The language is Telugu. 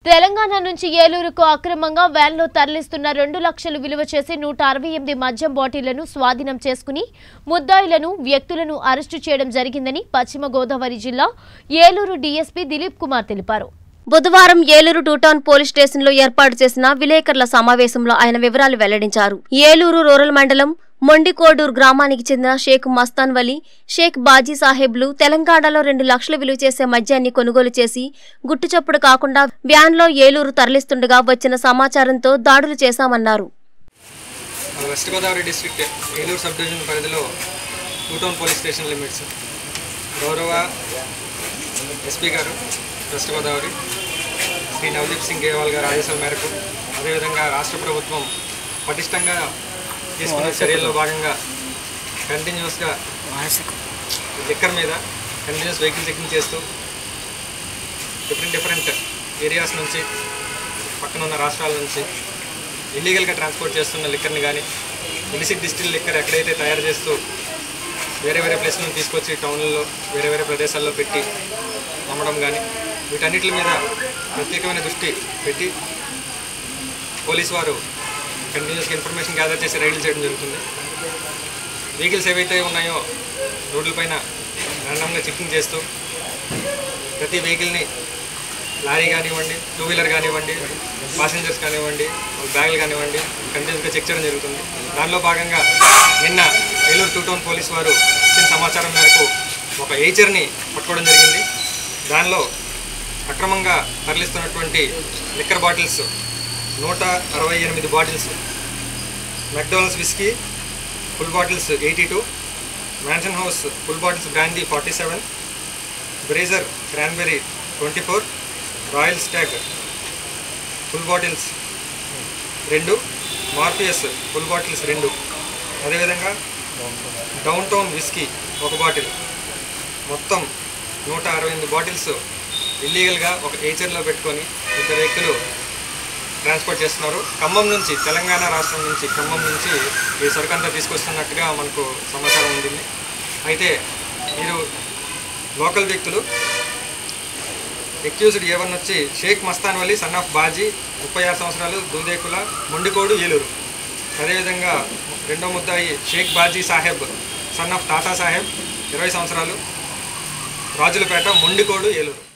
తెలంగాణ నుంచి ఏలూరుకు అక్రమంగా వ్యాన్లో తరలిస్తున్న రెండు లక్షలు విలువ చేసి నూట అరవై ఎనిమిది మద్యం బాటిళ్లను స్వాధీనం చేసుకుని ముద్దాయిలను వ్యక్తులను అరెస్టు చేయడం జరిగిందని పశ్చిమ గోదావరి జిల్లా ఏలూరు డీఎస్పీ దిలీప్ కుమార్ తెలిపారు బుధవారం ఏలూరు టూటౌన్ పోలీస్ స్టేషన్లో ఏర్పాటు చేసిన విలేకరుల సమావేశంలో ఆయన వివరాలు వెల్లడించారు ఏలూరు రూరల్ మండలం మొండికోడూరు గ్రామానికి చెందిన షేక్ మస్తాన్ వలీ షేక్ బాజీ సాహెబ్లు తెలంగాణలో రెండు లక్షలు విలువ చేసే మద్యాన్ని కొనుగోలు చేసి గుట్టుచప్పుడు కాకుండా వ్యాన్లో ఏలూరు తరలిస్తుండగా వచ్చిన సమాచారంతో దాడులు చేశామన్నారు మన west Godavari district Eluru sub division పరిధిలో టూటౌన్ పోలీస్ స్టేషన్ లిమిట్స్ గౌరవ ఎస్పీ గారు వెస్ట్ గోదావరి శ్రీ నవదీప్ సింగ్ గేవాల్ గారి ఆదేశాల మేరకు అదేవిధంగా రాష్ట్ర ప్రభుత్వం పటిష్టంగా తీసుకున్న చర్యల్లో భాగంగా కంటిన్యూస్గా లిక్కర్ మీద కంటిన్యూస్ వెహికల్ చెకింగ్ చేస్తూ డిఫరెంట్ డిఫరెంట్ ఏరియాస్ నుంచి పక్కన ఉన్న రాష్ట్రాల నుంచి ఇల్లీగల్గా ట్రాన్స్పోర్ట్ చేస్తున్న లిక్కర్ని కానీ ఇలిసిట్ డిస్టిల్ లిక్కర్ ఎక్కడైతే తయారు చేస్తూ వేరే వేరే ప్లేస్ నుంచి తీసుకొచ్చి టౌన్లలో వేరే వేరే ప్రదేశాల్లో పెట్టి అమ్మడం కానీ వీటన్నిటి మీద ప్రత్యేకమైన దృష్టి పెట్టి పోలీస్ వారు కంటిన్యూస్గా ఇన్ఫర్మేషన్ గ్యాదర్ చేసి రైడ్లు చేయడం జరుగుతుంది వెహికల్స్ ఏవైతే ఉన్నాయో రోడ్లపైన ర్యాండమ్గా చెకింగ్ చేస్తూ ప్రతి వెహికల్ని లారీ కానివ్వండి టూ వీలర్ కానివ్వండి పాసెంజర్స్ కానివ్వండి బ్యాగులు కానివ్వండి కంటిన్యూస్గా చెక్ చేయడం జరుగుతుంది దానిలో భాగంగా నిన్న ఏలూరు టూ టౌన్ పోలీస్ వారు ఇచ్చిన సమాచారం మేరకు ఒక ఏచర్ని పట్టుకోవడం జరిగింది దానిలో అక్రమంగా తరలిస్తున్నటువంటి లిక్కర్ బాటిల్స్ నూట అరవై ఎనిమిది bottles McDonald's whisky full bottles eighty two Mansion House full bottles brandy forty seven Breezer cranberry twenty four Royal Stag full bottles రెండు మార్పియస్ ఫుల్ బాటిల్స్ రెండు అదేవిధంగా డౌన్ టౌన్ విస్కీ ఒక బాటిల్ మొత్తం నూట అరవై ఎనిమిది బాటిల్స్ ఇల్లీగల్గా ఒక ఏచర్లో పెట్టుకొని ఇద్దరు వ్యక్తులు ట్రాన్స్పోర్ట్ చేస్తున్నారు ఖమ్మం నుంచి తెలంగాణ రాష్ట్రం నుంచి ఖమ్మం నుంచి ఈ సరుకంతా తీసుకొస్తున్నట్టుగా మనకు సమాచారం ఉండింది అయితే వీరు లోకల్ వ్యక్తులు ఎక్యూజ్డ్ ఏ వన్ వచ్చి షేక్ మస్తాన్ వలీ సన్ ఆఫ్ బాజీ ముప్పై ఆరు సంవత్సరాలు దూదేకుల మొండికోడు ఏలూరు అదేవిధంగా రెండో ముద్దాయి షేక్ బాజీ సాహెబ్ సన్ ఆఫ్ టాటా సాహెబ్ ఇరవై సంవత్సరాలు రాజులపేట మొండికోడు ఏలూరు